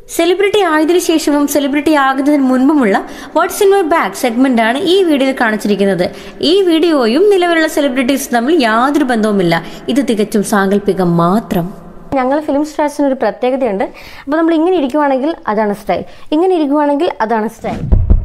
Celebrity ആയതിനു ശേഷവും celebrity ആകുന്നതിന് മുൻപുമുള്ള what's in my bag segment ആണ് ഈ വീഡിയോയിൽ കാണിച്ചിരിക്കുന്നത് ഈ വീഡിയോയും നിലവിലുള്ള സെലിബ്രിറ്റീസ് തമ്മിൽ യാതൊരു ബന്ധവുമില്ല ഇത് തികച്ചും സാങ്കല്പികം മാത്രം ഞങ്ങൾ ഫിലിം സ്റ്റാർസിന് ഒരു പ്രത്യേകതയുണ്ട് അപ്പോൾ നമ്മൾ ഇങ്ങനെ ഇരിക്കുവാണെങ്കിൽ അതാണ് സ്റ്റൈൽ ഇങ്ങനെ ഇരിക്കുവാണെങ്കിൽ അതാണ് style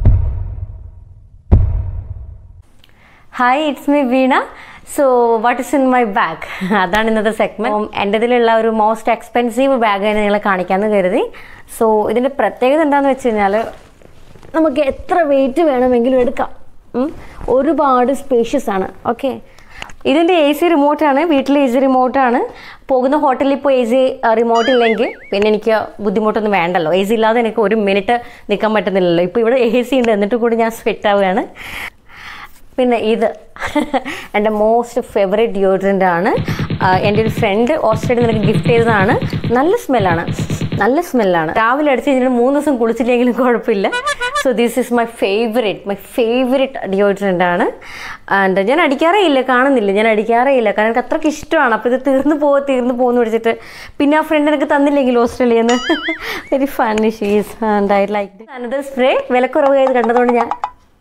hi it's me Veena so what is in my bag അതാണ് ഇന്നത്തെ സെഗ്മെന്റ് എൻ്റെ ഇതിലുള്ള ഒരു മോസ്റ്റ് എക്സ്പെൻസീവ് ബാഗ് നിങ്ങളെ കാണിക്കാമെന്ന് കരുതി സോ ഇതിൻ്റെ പ്രത്യേകത എന്താണെന്ന് വെച്ച് കഴിഞ്ഞാൽ നമുക്ക് എത്ര വെയിറ്റ് വേണമെങ്കിലും എടുക്കാം ഉം. ഒരുപാട് സ്പേഷ്യസ് ആണ് ഓക്കെ ഇതിൻ്റെ എ സി റിമോട്ടാണ് വീട്ടിലെ എ സി റിമോട്ടാണ് പോകുന്ന ഹോട്ടലിൽ ഇപ്പോൾ എ സി റിമോട്ട് ഇല്ലെങ്കിൽ പിന്നെ എനിക്ക് ബുദ്ധിമുട്ടൊന്നും വേണ്ടല്ലോ എ സി ഇല്ലാതെ എനിക്ക് ഒരു മിനിറ്റ് നിൽക്കാൻ പറ്റുന്നില്ലല്ലോ ഇപ്പോൾ ഇവിടെ എ സി ഉണ്ട് എന്നിട്ട് കൂടി ഞാൻ സ്വെറ്റ് ആവുകയാണ് പിന്നെ ഇത് എൻ്റെ മോസ്റ്റ് ഫേവറേറ്റ് ഡിയോഡ്രൻ്റ് ആണ് ആഹ് എൻ്റെ ഒരു ഫ്രണ്ട് ഓസ്ട്രേലിയ നിനക്ക് ഗിഫ്റ്റ് ചെയ്തതാണ് നല്ല സ്മെല്ലാണ് നല്ല സ്മെല്ലാണ് രാവിലെ അടിച്ച് കഴിഞ്ഞിട്ട് മൂന്ന് ദിവസം കുളിച്ചില്ലെങ്കിലും കുഴപ്പമില്ല so this is my favourite my favourite deodorant ആണ് ആൻഡ് ഞാൻ അടിക്കാറേ ഇല്ല കാണുന്നില്ല ഞാൻ അടിക്കാറേ ഇല്ല കാരണം എനിക്ക് അത്രയ്ക്ക് ഇഷ്ടമാണ് അപ്പോൾ ഇത് തീർന്നു പോവോ തീർന്നു പോകുന്നു വിളിച്ചിട്ട് പിന്നെ ആ ഫ്രണ്ട് എനിക്ക് തന്നില്ലെങ്കിൽ ഓസ്ട്രേലിയയിൽ നിന്ന് very funny she's and I like another spray വിലക്കുറവായത് കണ്ടതുകൊണ്ട് ഞാൻ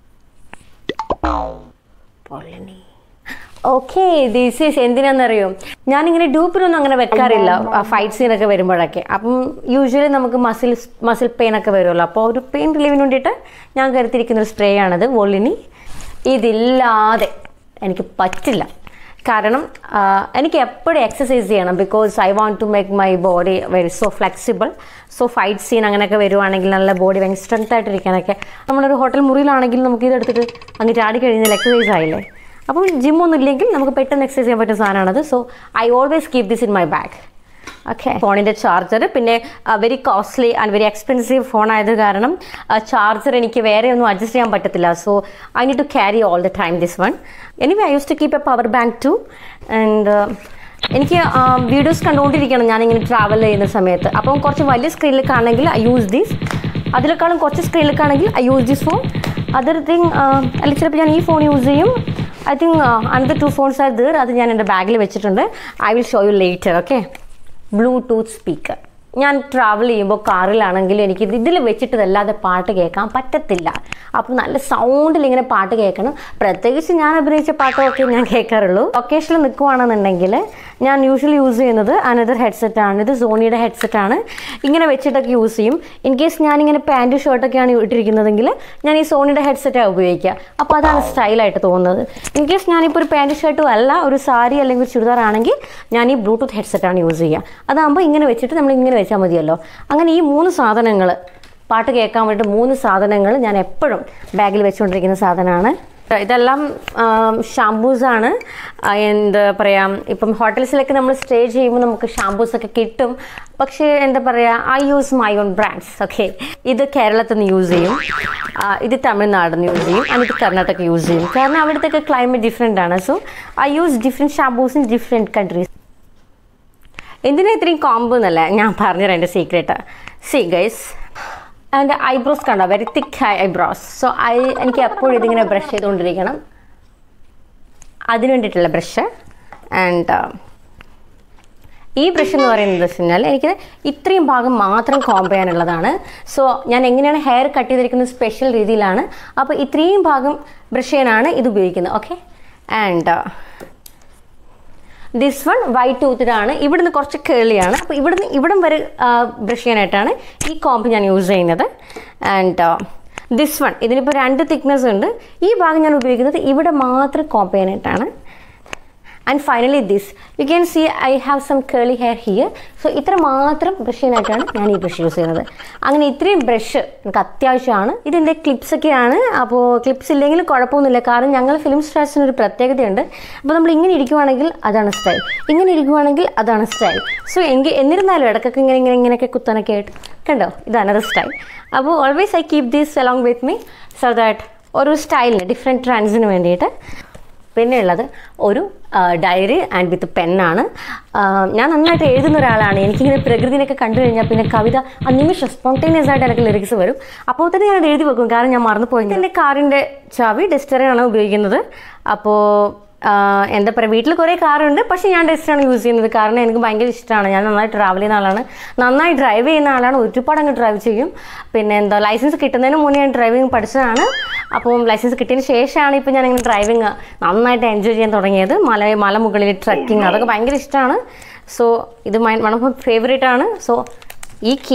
പൊള്ളണി ഓക്കെ ദിസ് ഈസ് എന്തിനാണെന്നറിയോ ഞാനിങ്ങനെ ഡൂപ്പിനൊന്നും അങ്ങനെ വെക്കാറില്ല ഫൈറ്റ് സീനൊക്കെ വരുമ്പോഴൊക്കെ അപ്പം യൂഷ്വലി നമുക്ക് മസിൽ മസിൽ പെയിൻ ഒക്കെ വരുമല്ലോ അപ്പോൾ ഒരു പെയിൻ റിലീവിന് വേണ്ടിയിട്ട് ഞാൻ കരുത്തിരിക്കുന്ന ഒരു സ്പ്രേ ആണത് വോളിനി ഇതില്ലാതെ എനിക്ക് പറ്റില്ല കാരണം ആ, എനിക്ക് എപ്പോഴും എക്സസൈസ് ചെയ്യണം because I want to make my body very so flexible so fight scene അങ്ങനെയൊക്കെ വരുവാണെങ്കിൽ നല്ല ബോഡി ഭയങ്കര സ്ട്രെങ്ത് ആയിട്ടിരിക്കാനൊക്കെ നമ്മളൊരു ഹോട്ടൽ മുറിയിലാണെങ്കിൽ നമുക്ക് ഇതെടുത്തിട്ട് അങ്ങ് ചാടി കഴിഞ്ഞാൽ എക്സസൈസ് ആയില്ലേ അപ്പം ജിമ്മൊന്നും ഇല്ലെങ്കിൽ നമുക്ക് പെട്ടെന്ന് എക്സസൈസ് ചെയ്യാൻ പറ്റുന്ന സാധനമാണത് so I always keep this in my bag okay ഫോണിൻ്റെ ചാർജർ പിന്നെ very costly and very expensive phone ആയത് കാരണം ചാർജർ എനിക്ക് വേറെ ഒന്നും അഡ്ജസ്റ്റ് ചെയ്യാൻ പറ്റത്തില്ല so I need to carry all the time this one anyway I use to keep a power bank too and എനിക്ക് വീഡിയോസ് കണ്ടുകൊണ്ടിരിക്കണം ഞാനിങ്ങനെ ട്രാവൽ ചെയ്യുന്ന സമയത്ത് അപ്പം കുറച്ച് വലിയ സ്ക്രീനിലേക്കാണെങ്കിൽ ഐ യൂസ് ദീസ് അതിനേക്കാളും കുറച്ച് സ്ക്രീനിലേക്കാണെങ്കിൽ I use this phone other thing അല്ലെങ്കിൽ ചിലപ്പോൾ ഞാൻ ഈ ഫോൺ യൂസ് ചെയ്യും I think another two phones are there അത് ഞാൻ എൻ്റെ ബാഗിൽ വെച്ചിട്ടുണ്ട് I will show you later okay Bluetooth speaker ഞാൻ ട്രാവൽ ചെയ്യുമ്പോൾ കാറിലാണെങ്കിൽ എനിക്ക് ഇതിൽ വെച്ചിട്ടതല്ലാതെ പാട്ട് കേൾക്കാൻ പറ്റത്തില്ല അപ്പോൾ നല്ല സൗണ്ടിൽ ഇങ്ങനെ പാട്ട് കേൾക്കണം പ്രത്യേകിച്ച് ഞാൻ അഭിനയിച്ച പാട്ടൊക്കെ ഞാൻ കേൾക്കാറുള്ളൂ ഒക്കേഷനിൽ നിൽക്കുവാണെന്നുണ്ടെങ്കിൽ ഞാൻ യൂഷ്വലി യൂസ് ചെയ്യുന്നത് അനദർ ഹെഡ്സെറ്റ് ആണ് ഇത് സോണിയുടെ ഹെഡ്സെറ്റ് ആണ് ഇങ്ങനെ വെച്ചിട്ടൊക്കെ യൂസ് ചെയ്യും ഇൻ കേസ് ഞാനിങ്ങനെ പാൻറ്റ് ഷർട്ടൊക്കെയാണ് ഇട്ടിരിക്കുന്നതെങ്കിൽ ഞാൻ ഈ സോണിയുടെ ഹെഡ്സെറ്റാണ് ഉപയോഗിക്കുക അപ്പോൾ അതാണ് സ്റ്റൈലായിട്ട് തോന്നുന്നത് ഇൻ കേസ് ഞാനിപ്പോൾ ഒരു പാൻറ്റ് ഷർട്ടും അല്ല ഒരു സാരി അല്ലെങ്കിൽ ഒരു ചുരിദാർ ആണെങ്കിൽ ഞാൻ ഈ ബ്ലൂടൂത്ത് ഹെഡ്സെറ്റാണ് യൂസ് ചെയ്യുക അതാകുമ്പോൾ ഇങ്ങനെ വെച്ചിട്ട് നമ്മൾ ഇങ്ങനെ വെച്ചാൽ മതിയല്ലോ അങ്ങനെ ഈ മൂന്ന് സാധനങ്ങൾ പാട്ട് കേൾക്കാൻ വേണ്ടിയിട്ട് മൂന്ന് സാധനങ്ങൾ ഞാൻ എപ്പോഴും ബാഗിൽ വെച്ചുകൊണ്ടിരിക്കുന്ന സാധനമാണ് ഇതെല്ലാം ഷാംപൂസ് ആണ് ആ, എന്താ പറയുക ഇപ്പം ഹോട്ടൽസിലൊക്കെ നമ്മൾ സ്റ്റേ ചെയ്യുമ്പോൾ നമുക്ക് ഷാംപൂസ് ഒക്കെ കിട്ടും പക്ഷേ എന്താ പറയുക I use my own brands okay ഇത് കേരളത്തിൽ നിന്ന് യൂസ് ചെയ്യും ആ, ഇത് തമിഴ്നാട് നിന്ന് യൂസ് ചെയ്യും and ഇത് കർണാടക യൂസ് ചെയ്യും കാരണം അവിടുത്തെ ക്ലൈമറ്റ് ഡിഫറെൻ്റ് ആണ് so I use different shampoos in different countries എന്തിനാ ഇത്രയും കോംബോ എന്നല്ല ഞാൻ പറഞ്ഞുതരാം എൻ്റെ secret see guys and eyebrows കണ്ടോ very thick eyebrows so I എനിക്ക് എപ്പോഴും ഇതിങ്ങനെ ബ്രഷ് ചെയ്തുകൊണ്ടിരിക്കണം അതിന് വേണ്ടിയിട്ടുള്ള ബ്രഷ് ആൻഡ് ഈ ബ്രഷ് എന്ന് പറയുന്നത് വെച്ച് കഴിഞ്ഞാൽ എനിക്ക് ഇത്രയും ഭാഗം മാത്രം കോംബ് ചെയ്യാനുള്ളതാണ് സോ ഞാൻ എങ്ങനെയാണ് ഹെയർ കട്ട് ചെയ്തിരിക്കുന്നത് സ്പെഷ്യൽ രീതിയിലാണ് അപ്പോൾ ഇത്രയും ഭാഗം ബ്രഷ് ചെയ്യാനാണ് ഇത് ഉപയോഗിക്കുന്നത് okay and this one white ടൂത്തിലാണ് ഇവിടുന്ന് കുറച്ച് കേളിയാണ് അപ്പോൾ ഇവിടുന്ന് ഇവിടം വരെ ബ്രഷ് ചെയ്യാനായിട്ടാണ് ഈ കോമ്പ് ഞാൻ യൂസ് ചെയ്യുന്നത് ആൻഡ് ദിസ് വൺ ഇതിനിപ്പോൾ രണ്ട് തിക്നെസ് ഉണ്ട് ഈ ഭാഗം ഞാൻ ഉപയോഗിക്കുന്നത് ഇവിടെ മാത്രം കോമ്പ് ചെയ്യാനായിട്ടാണ് and finally this you can see I have some curly hair here so ഇത്ര മാത്രം ബ്രഷ് ചെയ്യാനായിട്ടാണ് ഞാൻ ഈ ബ്രഷ് യൂസ് ചെയ്യുന്നത് അങ്ങനെ ഇത്രയും ബ്രഷ് എനിക്ക് അത്യാവശ്യമാണ് ഇതിൻ്റെ ക്ലിപ്സ് ഒക്കെയാണ് അപ്പോൾ ക്ലിപ്സ് ഇല്ലെങ്കിലും കുഴപ്പമൊന്നുമില്ല കാരണം ഞങ്ങൾ ഫിലിം സ്റ്റാർസിന് ഒരു പ്രത്യേകതയുണ്ട് അപ്പോൾ നമ്മൾ ഇങ്ങനെ ഇരിക്കുവാണെങ്കിൽ അതാണ് സ്റ്റൈൽ ഇങ്ങനെ ഇരിക്കുവാണെങ്കിൽ അതാണ് സ്റ്റൈൽ സോ എങ്കിൽ എന്നിരുന്നാലും ഇടയ്ക്കൊക്കെ ഇങ്ങനെ ഇങ്ങനെ ഇങ്ങനെയൊക്കെ കുത്താനൊക്കെ ആയിട്ട് കണ്ടോ ഇതാണ് സ്റ്റൈൽ അപ്പോൾ always I keep these along with me so that ഒരു സ്റ്റൈലിന് ഡിഫറെൻറ്റ് ട്രെൻഡ്സിന് വേണ്ടിയിട്ട് പിന്നെ ഉള്ളത് ഒരു ഡയറി ആൻഡ് വിത്ത് പെന്നാണ് ഞാൻ നന്നായിട്ട് എഴുതുന്ന ഒരാളാണ് എനിക്കിങ്ങനെ പ്രകൃതിനൊക്കെ കണ്ടു കഴിഞ്ഞാൽ പിന്നെ കവിത ആ നിമിഷം സ്പോണ്ടേനിയസ് ആയിട്ട് എനിക്ക് ലിറിക്സ് വരും അപ്പോൾ തന്നെ ഞാൻ എഴുതി വെക്കും കാരണം ഞാൻ മറന്നു പോയി എൻ്റെ കാറിൻ്റെ ചാവി ഡസ്റ്ററാണ് ഉപയോഗിക്കുന്നത് അപ്പോൾ ആഹ് എന്താ പറയുക വീട്ടിൽ കുറേ കാറുണ്ട് പക്ഷേ ഞാൻ ഡെസ്റ്റാണ് യൂസ് ചെയ്യുന്നത് കാരണം എനിക്ക് ഭയങ്കര ഇഷ്ടമാണ് ഞാൻ നന്നായി ട്രാവൽ ചെയ്യുന്ന ആളാണ് നന്നായി ഡ്രൈവ് ചെയ്യുന്ന ആളാണ് ഒരുപാട് അങ്ങ് ഡ്രൈവ് ചെയ്യും പിന്നെ എന്താ ലൈസൻസ് കിട്ടുന്നതിന് മുന്നേ ഞാൻ ഡ്രൈവിംഗ് പഠിച്ചതാണ് അപ്പം ലൈസൻസ് കിട്ടിയതിന് ശേഷമാണ് ഇപ്പോൾ ഞാൻ ഇങ്ങനെ ഡ്രൈവിങ് നന്നായിട്ട് എൻജോയ് ചെയ്യാൻ തുടങ്ങിയത് മല മലമുകളിൽ ട്രക്കിങ് അതൊക്കെ ഭയങ്കര ഇഷ്ടമാണ് സോ ഇത് my one of my favourite ആണ് സോ ഈ കീ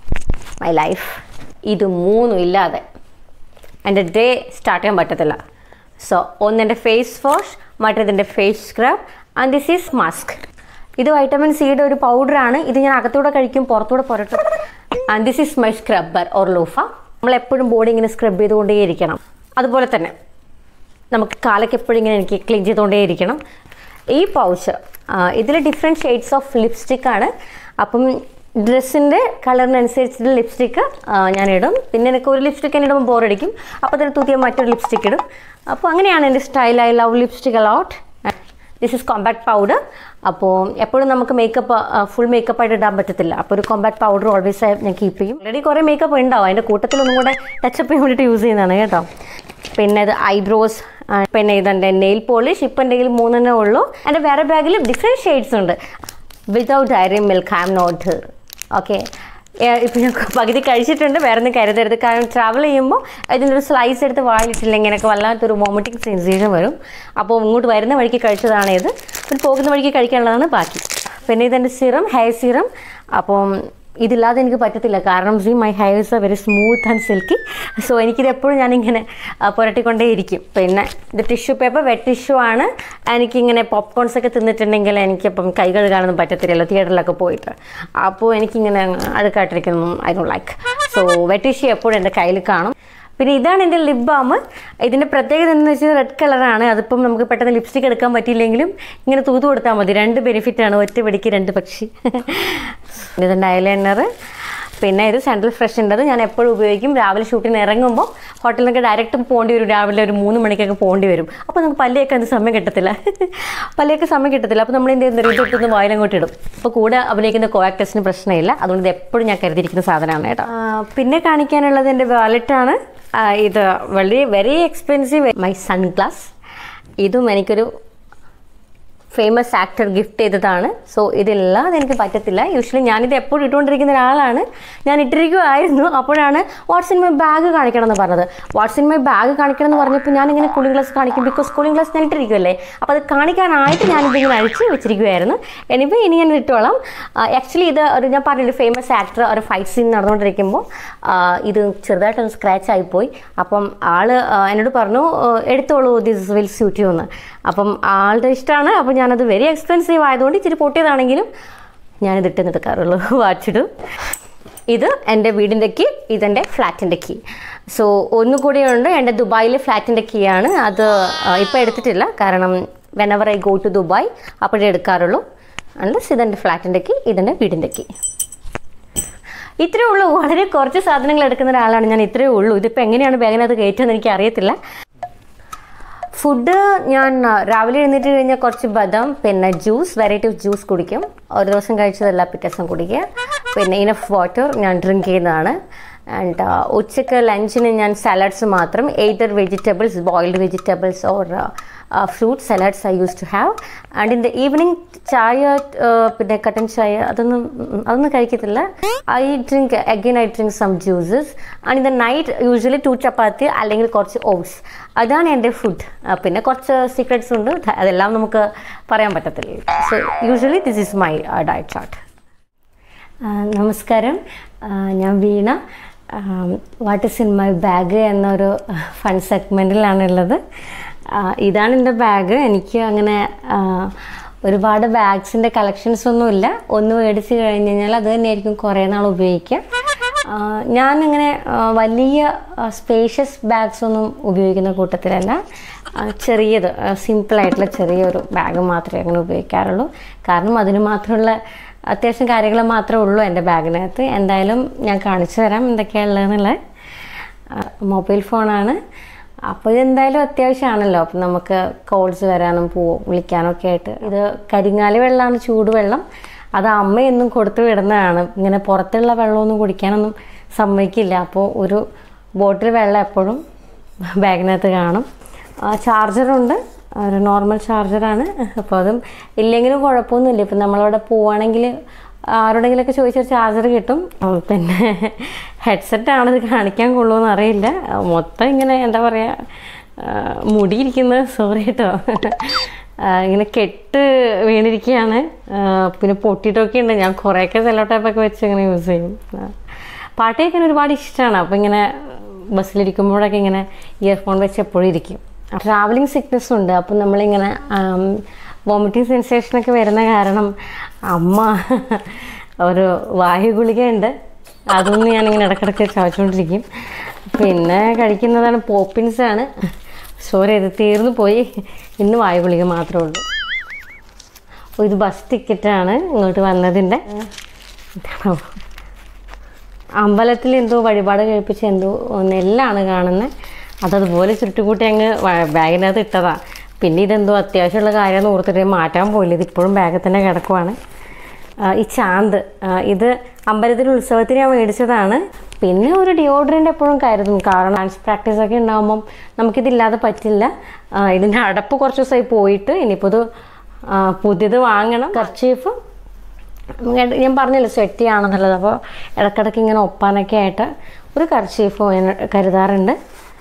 മൈ ലൈഫ് ഇത് മൂന്നും ഇല്ലാതെ എൻ്റെ ഡേ സ്റ്റാർട്ട് ചെയ്യാൻ പറ്റത്തില്ല സോ ഒന്നെൻ്റെ ഫേസ് വാഷ് മറ്റേതിൻ്റെ face scrub and this is mask ഇത് വൈറ്റമിൻ സിയുടെ ഒരു പൗഡറാണ് ഇത് ഞാൻ അകത്തൂടെ കഴിക്കും പുറത്തൂടെ പുരട്ടും and this is my scrubber or loofah നമ്മൾ എപ്പോഴും ബോഡി ഇങ്ങനെ സ്ക്രബ് ചെയ്തുകൊണ്ടേയിരിക്കണം അതുപോലെ തന്നെ നമുക്ക് കാലൊക്കെ എപ്പോഴും ഇങ്ങനെ എനിക്ക് ക്ലീൻ ചെയ്തുകൊണ്ടേയിരിക്കണം ഈ പൗച്ച് ഇതിൽ ഡിഫറെൻറ്റ് ഷെയ്ഡ്സ് ഓഫ് ലിപ്സ്റ്റിക് ആണ് അപ്പം ഡ്രസ്സിൻ്റെ കളറിനനുസരിച്ചിട്ട് ലിപ്സ്റ്റിക്ക് ഞാൻ ഇടും പിന്നെ എനിക്ക് ഒരു ലിപ്സ്റ്റിക്ക് തന്നെ ഇടുമ്പോൾ ബോറടിക്കും അപ്പോൾ തന്നെ തൂത്തിയ മറ്റൊരു ലിപ്സ്റ്റിക്ക് ഇടും അപ്പോൾ അങ്ങനെയാണ് എൻ്റെ style I love lipstick a lot this is compact powder അപ്പോൾ എപ്പോഴും നമുക്ക് മേക്കപ്പ് ഫുൾ മേക്കപ്പ് ആയിട്ട് ഇടാൻ പറ്റത്തില്ല അപ്പോൾ ഒരു കോമ്പാക്ട് പൗഡർ ഓൾവേസ് ഞാൻ കീപ്പ് ചെയ്യും ഓൾറെഡി കുറേ മേക്കപ്പ് ഉണ്ടാവും അതിൻ്റെ കൂട്ടത്തിൽ ഒന്നും കൂടെ ടച്ചപ്പ് ചെയ്യാൻ വേണ്ടിയിട്ട് യൂസ് ചെയ്യുന്നതാണ് കേട്ടോ പിന്നെ ഇത് ഐബ്രോസ് പിന്നെ ഇതെൻ്റെ നെയിൽ പോളിഷ് ഇപ്പം എൻ്റെ കയ്യിൽ മൂന്നെണ്ണേ ഉള്ളൂ എൻ്റെ വേറെ ബാഗിൽ ഡിഫറെൻറ്റ് ഷെയ്ഡ്സ് ഉണ്ട് without dairy milk I am not okay ഇപ്പം ഞാൻ പകുതി കഴിച്ചിട്ടുണ്ട് വേറെ ഒന്നും കരുതരുത് കാരണം ട്രാവൽ ചെയ്യുമ്പോൾ ഇതിൻ്റെ ഒരു സ്ലൈസ് എടുത്ത് വായിലിട്ടില്ലെങ്കിൽ എനിക്ക് വല്ലാത്തൊരു വോമിറ്റിംഗ് സെൻസേഷൻ വരും അപ്പോൾ ഇങ്ങോട്ട് വരുന്ന വഴിക്ക് കഴിച്ചതാണ് ഇത് പിന്നെ പോകുന്ന വഴിക്ക് കഴിക്കാനുള്ളതാണ് ബാക്കി പിന്നെ ഇതെൻ്റെ സിറം ഹെയർ സിറം അപ്പം ഇതില്ലാതെ എനിക്ക് പറ്റത്തില്ല കാരണം see my hairs are very smooth and silky so എനിക്കിത് എപ്പോഴും ഞാനിങ്ങനെ ആ, പുരട്ടിക്കൊണ്ടേയിരിക്കും പിന്നെ ഇത് ടിഷ്യൂ പേപ്പർ വെറ്റ് ടിഷ്യൂ ആണ് എനിക്കിങ്ങനെ പോപ്കോൺസ് ഒക്കെ തിന്നിട്ടുണ്ടെങ്കിൽ എനിക്കിപ്പം കൈ കഴുകാനൊന്നും പറ്റത്തില്ലല്ലോ തിയേറ്ററിലൊക്കെ പോയിട്ട് അപ്പോൾ എനിക്കിങ്ങനെ അഴുക്കായിട്ടിരിക്കുന്നു I don't like so wet tissue എപ്പോഴും എൻ്റെ കയ്യിൽ കാണും പിന്നെ ഇതാണ് എൻ്റെ ലിപ് ബാം ഇതിൻ്റെ പ്രത്യേകത എന്ന് വെച്ചാൽ റെഡ് കളറാണ് അതിപ്പം നമുക്ക് പെട്ടെന്ന് ലിപ്സ്റ്റിക് എടുക്കാൻ പറ്റിയില്ലെങ്കിലും ഇങ്ങനെ തൂത്ത് കൊടുത്താൽ മതി രണ്ട് ബെനിഫിറ്റാണ് ഒറ്റ വെടിക്ക് രണ്ട് പക്ഷി ഇതിൻ്റെ ഐലൈനർ പിന്നെ ഇത് സെൻട്രൽ ഫ്രഷിൻ്റെത് ഞാൻ എപ്പോഴും ഉപയോഗിക്കും രാവിലെ ഷൂട്ടിന് ഇറങ്ങുമ്പോൾ ഹോട്ടലിൽ നിന്നൊക്കെ ഡയറക്റ്റ് പോകേണ്ടി വരും രാവിലെ ഒരു മൂന്ന് മണിക്കൊക്കെ പോകേണ്ടി വരും അപ്പോൾ നമുക്ക് പല്ലിയൊക്കെ എന്ത് സമയം കിട്ടത്തില്ല പല്ലിയൊക്കെ സമയം കിട്ടത്തില്ല അപ്പോൾ നമ്മൾ എന്ത് ചെയ്യുന്നത് ഇതൊട്ടൊന്ന് വായിലങ്ങോട്ട് ഇടും അപ്പോൾ കൂടെ അഭിനയിക്കുന്ന കോആക്ടേഴ്സിന് പ്രശ്നമില്ല അതുകൊണ്ട് ഇത് എപ്പോഴും ഞാൻ കരുതിയിരിക്കുന്ന സാധനമാണ് കേട്ടോ ആ, പിന്നെ കാണിക്കാനുള്ളത് എൻ്റെ വാലറ്റാണ് ഇത് വളരെ വെരി എക്സ്പെൻസീവ് മൈ സൺഗ്ലാസ് ഇതും എനിക്കൊരു ഫേമസ് ആക്ടർ ഗിഫ്റ്റ് ചെയ്തതാണ് സോ ഇതില്ലാതെ എനിക്ക് പറ്റത്തില്ല യൂഷ്വലി ഞാനിത് എപ്പോഴും ഇട്ടുകൊണ്ടിരിക്കുന്ന ഒരാളാണ് ഞാൻ ഇട്ടിരിക്കുമായിരുന്നു അപ്പോഴാണ് വാട്സ് ഇൻ മൈ ബാഗ് കാണിക്കണം എന്ന് പറഞ്ഞത് വാട്സ് ഇൻ മൈ ബാഗ് കാണിക്കണം എന്ന് പറഞ്ഞപ്പോൾ ഞാനിങ്ങനെ കൂളിംഗ് ഗ്ലാസ് കാണിക്കും ബിക്കോസ് കൂളിംഗ് ഗ്ലാസ് ഞാൻ ഇട്ടിരിക്കുമല്ലേ അപ്പോൾ അത് കാണിക്കാനായിട്ട് ഞാനിതിങ്ങനെ അഴിച്ച് വെച്ചിരിക്കുമായിരുന്നു എനിവേ ഇനി ഞാൻ ഇട്ടോളാം ആക്ച്വലി ഇത് ഒരു ഞാൻ പറഞ്ഞൊരു ഫേമസ് ആക്ടർ ഒരു ഫൈറ്റ് സീൻ നടന്നുകൊണ്ടിരിക്കുമ്പോൾ ആ, ഇത് ചെറുതായിട്ടൊന്ന് സ്ക്രാച്ച് ആയിപ്പോയി അപ്പം ആള് ആ, എന്നോട് പറഞ്ഞു ആ, എടുത്തോളൂ ദിസ് വിൽ സ്യൂട്ട് യു എന്ന് അപ്പം ആളുടെ ഇഷ്ടമാണ് അപ്പം ഞാനത് വെരി എക്സ്പെൻസീവ് ആയതുകൊണ്ട് ഇച്ചിരി പൊട്ടിയതാണെങ്കിലും ഞാനിത് ഇട്ടെന്ന് എടുക്കാറുള്ളൂ വാച്ചിടും ഇത് എൻ്റെ വീടിൻ്റെ കീ ഇതെൻ്റെ ഫ്ലാറ്റിൻ്റെ കീ സോ ഒന്നുകൂടി ഉണ്ട് എൻ്റെ ദുബായിലെ ഫ്ലാറ്റിൻ്റെ കീ ആണ് അത് ഇപ്പോൾ എടുത്തിട്ടില്ല കാരണം whenever I go to Dubai അപ്പോഴേ എടുക്കാറുള്ളൂ അൺലസ് ഇതെൻ്റെ ഫ്ലാറ്റിൻ്റെ കീ ഇതെൻ്റെ വീടിൻ്റെ കീ ഇത്രയേ ഉള്ളൂ വളരെ കുറച്ച് സാധനങ്ങൾ എടുക്കുന്ന ഒരാളാണ് ഞാൻ ഇത്രയേ ഉള്ളൂ ഇതിപ്പോൾ എങ്ങനെയാണ് ബാഗിനകത്ത് കയറ്റുമെന്ന് എനിക്ക് അറിയത്തില്ല ഫുഡ് ഞാൻ ആ, രാവിലെ എഴുന്നേറ്റ് കഴിഞ്ഞാൽ കുറച്ച് ബദം പിന്നെ ജ്യൂസ് വെറൈറ്റി ഓഫ് ജ്യൂസ് കുടിക്കും ഒരു ദിവസം കഴിച്ചതല്ല പിറ്റേ ദിവസം കുടിക്കുക പിന്നെ ഇനഫ് വാട്ടർ ഞാൻ ഡ്രിങ്ക് ചെയ്യുന്നതാണ് ആൻഡ് ഉച്ചയ്ക്ക് ലഞ്ചിന് ഞാൻ സാലഡ്സ് മാത്രം either vegetables boiled vegetables or fruit salads I use to have and in the evening chai uh, പിന്നെ കട്ടൻ ചായ അതൊന്നും ഉം, അതൊന്നും കഴിക്കത്തില്ല I drink again I drink some juices and in the night usually two chapati അല്ലെങ്കിൽ കുറച്ച് ഓട്സ് അതാണ് എൻ്റെ ഫുഡ് പിന്നെ കുറച്ച് സീക്രട്സ് ഉണ്ട് ധ- അതെല്ലാം നമുക്ക് പറയാൻ പറ്റത്തില്ല so usually this is my diet chart നമസ്കാരം ആ, ഞാൻ Veena what is in my bag എന്നൊരു ഫൺ സെഗ്മെൻറ്റിലാണുള്ളത് ഇതാണ് എൻ്റെ ബാഗ് എനിക്ക് അങ്ങനെ ആ, ഒരുപാട് ബാഗ്സിൻ്റെ കളക്ഷൻസ് ഒന്നുമില്ല ഒന്ന് മേടിച്ച് കഴിഞ്ഞ് കഴിഞ്ഞാൽ അത് തന്നെയായിരിക്കും കുറേ നാൾ ഉപയോഗിക്കുക ആ, ഞാനങ്ങനെ ആ, വലിയ സ്പേഷ്യസ് ബാഗ്സ് ഒന്നും ഉപയോഗിക്കുന്ന കൂട്ടത്തിലല്ല ആ, ചെറിയത് സിമ്പിളായിട്ടുള്ള ചെറിയൊരു ബാഗ് മാത്രമേ അങ്ങനെ ഉപയോഗിക്കാറുള്ളൂ കാരണം അതിന് മാത്രമുള്ള അത്യാവശ്യം കാര്യങ്ങൾ മാത്രമേ ഉള്ളൂ എൻ്റെ ബാഗിനകത്ത് എന്തായാലും ഞാൻ കാണിച്ചു തരാം എന്തൊക്കെയാണ് ഉള്ളതെന്നുള്ളത് മൊബൈൽ ഫോണാണ് അപ്പോൾ ഇതെന്തായാലും അത്യാവശ്യമാണല്ലോ അപ്പം നമുക്ക് കോൾസ് വരാനും പോ വിളിക്കാനും ഒക്കെ ആയിട്ട് ഇത് കരിങ്ങാലി വെള്ളമാണ് ചൂടുവെള്ളം അത് അമ്മയൊന്നും കൊടുത്തു വിടുന്നതാണ് ഇങ്ങനെ പുറത്തുള്ള വെള്ളമൊന്നും കുടിക്കാനൊന്നും സമ്മതിക്കില്ല അപ്പോൾ ഒരു ബോട്ടിൽ വെള്ളം എപ്പോഴും ബാഗിനകത്ത് കാണും ചാർജറുണ്ട് ഒരു നോർമൽ ചാർജറാണ് അപ്പോൾ അതും ഇല്ലെങ്കിലും കുഴപ്പമൊന്നുമില്ല ഇപ്പം നമ്മളവിടെ പോവുകയാണെങ്കിൽ ആരോടെങ്കിലൊക്കെ ചോദിച്ചൊരു ചാർജർ കിട്ടും അപ്പോൾ പിന്നെ ഹെഡ്സെറ്റാണ് ഇത് കാണിക്കാൻ കൊള്ളുമെന്ന് അറിയില്ല മൊത്തം ഇങ്ങനെ എന്താ പറയുക മുടിയിരിക്കുന്നത് സോറി കേട്ടോ ആ, ഇങ്ങനെ കെട്ട് വീണിരിക്കുകയാണ് ആ, പിന്നെ പൊട്ടിയിട്ടൊക്കെ ഉണ്ട് ഞാൻ കുറേയൊക്കെ സെല്ലോ ടൈപ്പൊക്കെ വെച്ച് ഇങ്ങനെ യൂസ് ചെയ്യും ആ. പാട്ട് കേൾക്കാൻ ഒരുപാട് ഇഷ്ടമാണ് അപ്പോൾ ഇങ്ങനെ ബസ്സിലിരിക്കുമ്പോഴൊക്കെ ഇങ്ങനെ ഇയർഫോൺ വെച്ച് എപ്പോഴും ഇരിക്കും ട്രാവലിംഗ് സിക്നസ് ഉണ്ട് അപ്പം നമ്മളിങ്ങനെ വോമിറ്റിംഗ് സെൻസേഷനൊക്കെ വരുന്ന കാരണം അമ്മ ഒരു വായു ഗുളികയുണ്ട് അതൊന്നും ഞാനിങ്ങനെ ഇടയ്ക്കിടയ്ക്ക് ചവച്ചുകൊണ്ടിരിക്കും പിന്നെ കഴിക്കുന്നതാണ് പോപ്പിൻസ് ആണ് സോറി ഇത് തീർന്നു പോയി ഇന്ന് വായു ഗുളിക മാത്രമേ ഉള്ളൂ ഓ, ഇത് ബസ് ടിക്കറ്റാണ് ഇങ്ങോട്ട് വന്നതിൻ്റെ എന്താണോ അമ്പലത്തിൽ എന്തോ വഴിപാട് കഴിപ്പിച്ച് എന്തോ നെല്ലാണ് കാണുന്നത് അതതുപോലെ ചുരുട്ടുകൂട്ടി അങ്ങ് വ- ബാഗിനകത്ത് ഇട്ടതാ പിന്നെ ഇതെന്തോ അത്യാവശ്യമുള്ള കാര്യമെന്ന് ഓർത്തിട്ട് മാറ്റാൻ പോയില്ല ഇത് ഇപ്പോഴും ബാഗിൽ തന്നെ കിടക്കുവാണ് ആ, ഈ ചാന്ത് ആ, ഇത് അമ്പലത്തിൽ ഉത്സവത്തിന് ഞാൻ മേടിച്ചതാണ് പിന്നെ ഒരു ഡിയോഡ്രൻ്റ് എപ്പോഴും കരുതും കാരണം ഡാൻസ് പ്രാക്ടീസ് ഒക്കെ ഉണ്ടാകുമ്പം നമുക്കിതില്ലാതെ പറ്റില്ല ആ, ഇതിൻ്റെ അടപ്പ് കുറച്ച് ദിവസമായി പോയിട്ട് ഇനിയിപ്പോൾ ഇത് ആ, പുതിയത് വാങ്ങണം കർച്ചീഫ് ഞാൻ- ഞാൻ പറഞ്ഞല്ലോ സ്വെറ്റി ആണെന്നുള്ളത് അപ്പോൾ ഇടയ്ക്കിടയ്ക്ക് ഇങ്ങനെ ഒപ്പാനൊക്കെ ആയിട്ട് ഒരു കർച്ചീഫ് ഞാൻ കരുതാറുണ്ട്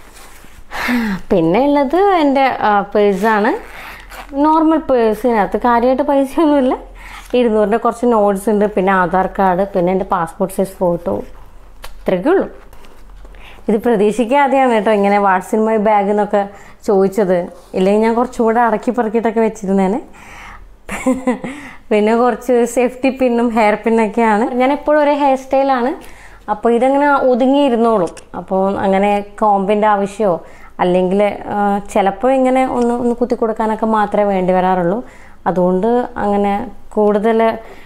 പിന്നെ ഉള്ളത് എൻ്റെ പേഴ്സാണ് നോർമൽ പേഴ്സിനകത്ത് കാര്യമായിട്ട് പൈസയൊന്നുമില്ല ഇരുന്നൂറിൻ്റെ കുറച്ച് നോട്ട്സ് ഉണ്ട് പിന്നെ ആധാർ കാർഡ് പിന്നെ എൻ്റെ പാസ്പോർട്ട് സൈസ് ഫോട്ടോ ഇത്രയൊക്കെ ഉള്ളൂ ഇത് പ്രതീക്ഷിക്കാതെയാണ് കേട്ടോ ഇങ്ങനെ വാട്സിൻ മൈ ബാഗ് എന്നൊക്കെ ചോദിച്ചത് ഇല്ലെങ്കിൽ ഞാൻ കുറച്ചും കൂടെ അടക്കി പെറുക്കിയിട്ടൊക്കെ വെച്ചിരുന്നേനെ പിന്നെ കുറച്ച് സേഫ്റ്റി പിന്നും ഹെയർ പിന്നൊക്കെയാണ് ഞാൻ എപ്പോഴും ഒരേ ഹെയർ സ്റ്റൈലാണ് അപ്പോൾ ഇതങ്ങനെ ഒതുങ്ങിയിരുന്നോളും അപ്പോൾ അങ്ങനെ കോമ്പിൻ്റെ ആവശ്യമോ അല്ലെങ്കിൽ ചിലപ്പോൾ ഇങ്ങനെ ഒന്ന് ഒന്ന് കുത്തി കൊടുക്കാനൊക്കെ മാത്രമേ വേണ്ടി വരാറുള്ളൂ അതുകൊണ്ട് അങ്ങനെ കൂടുതൽ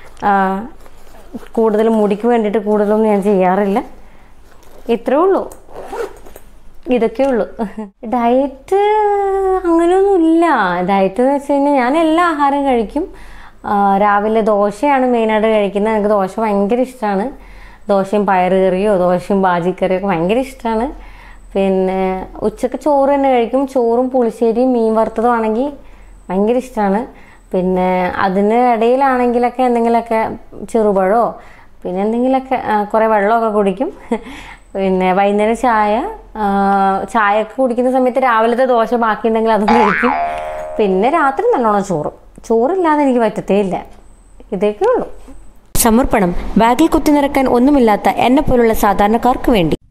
കൂടുതൽ മുടിക്ക് വേണ്ടിയിട്ട് കൂടുതലൊന്നും ഞാൻ ചെയ്യാറില്ല ഇത്രേ ഉള്ളൂ ഇതൊക്കെ ഉള്ളൂ ഡയറ്റ് അങ്ങനെയൊന്നുമില്ല ഡയറ്റ് എന്ന് വെച്ച് കഴിഞ്ഞാൽ ഞാൻ എല്ലാ ആഹാരം കഴിക്കും ആ, രാവിലെ ദോശയാണ് മെയിനായിട്ട് കഴിക്കുന്നത് എനിക്ക് ദോശ ഭയങ്കര ഇഷ്ടമാണ് ദോശയും പയറുകറിയോ ദോശയും ബാജിക്കറിയോ ഒക്കെ ഭയങ്കര ഇഷ്ടമാണ് പിന്നെ ഉച്ചക്ക് ചോറ് തന്നെ കഴിക്കും ചോറും പുളിശ്ശേരിയും മീൻ വറുത്തതും ആണെങ്കിൽ ഭയങ്കര ഇഷ്ടമാണ് പിന്നെ അതിന് ഇടയിലാണെങ്കിലൊക്കെ എന്തെങ്കിലുമൊക്കെ ചെറുപഴമോ പിന്നെ എന്തെങ്കിലുമൊക്കെ ആ, കുറേ വെള്ളമൊക്കെ കുടിക്കും പിന്നെ വൈകുന്നേരം ചായ ആ, ചായയൊക്കെ കുടിക്കുന്ന സമയത്ത് രാവിലത്തെ ദോശ ബാക്കിയുണ്ടെങ്കിൽ അതും കഴിക്കും പിന്നെ രാത്രി നല്ലോണം ചോറ് ചോറില്ലാതെ എനിക്ക് പറ്റത്തേ ഇല്ല ഇതൊക്കെ ഉള്ളൂ സമർപ്പണം ബാഗിൽ കുത്തി നിറക്കാൻ ഒന്നുമില്ലാത്ത എന്നെ പോലുള്ള സാധാരണക്കാർക്ക് വേണ്ടി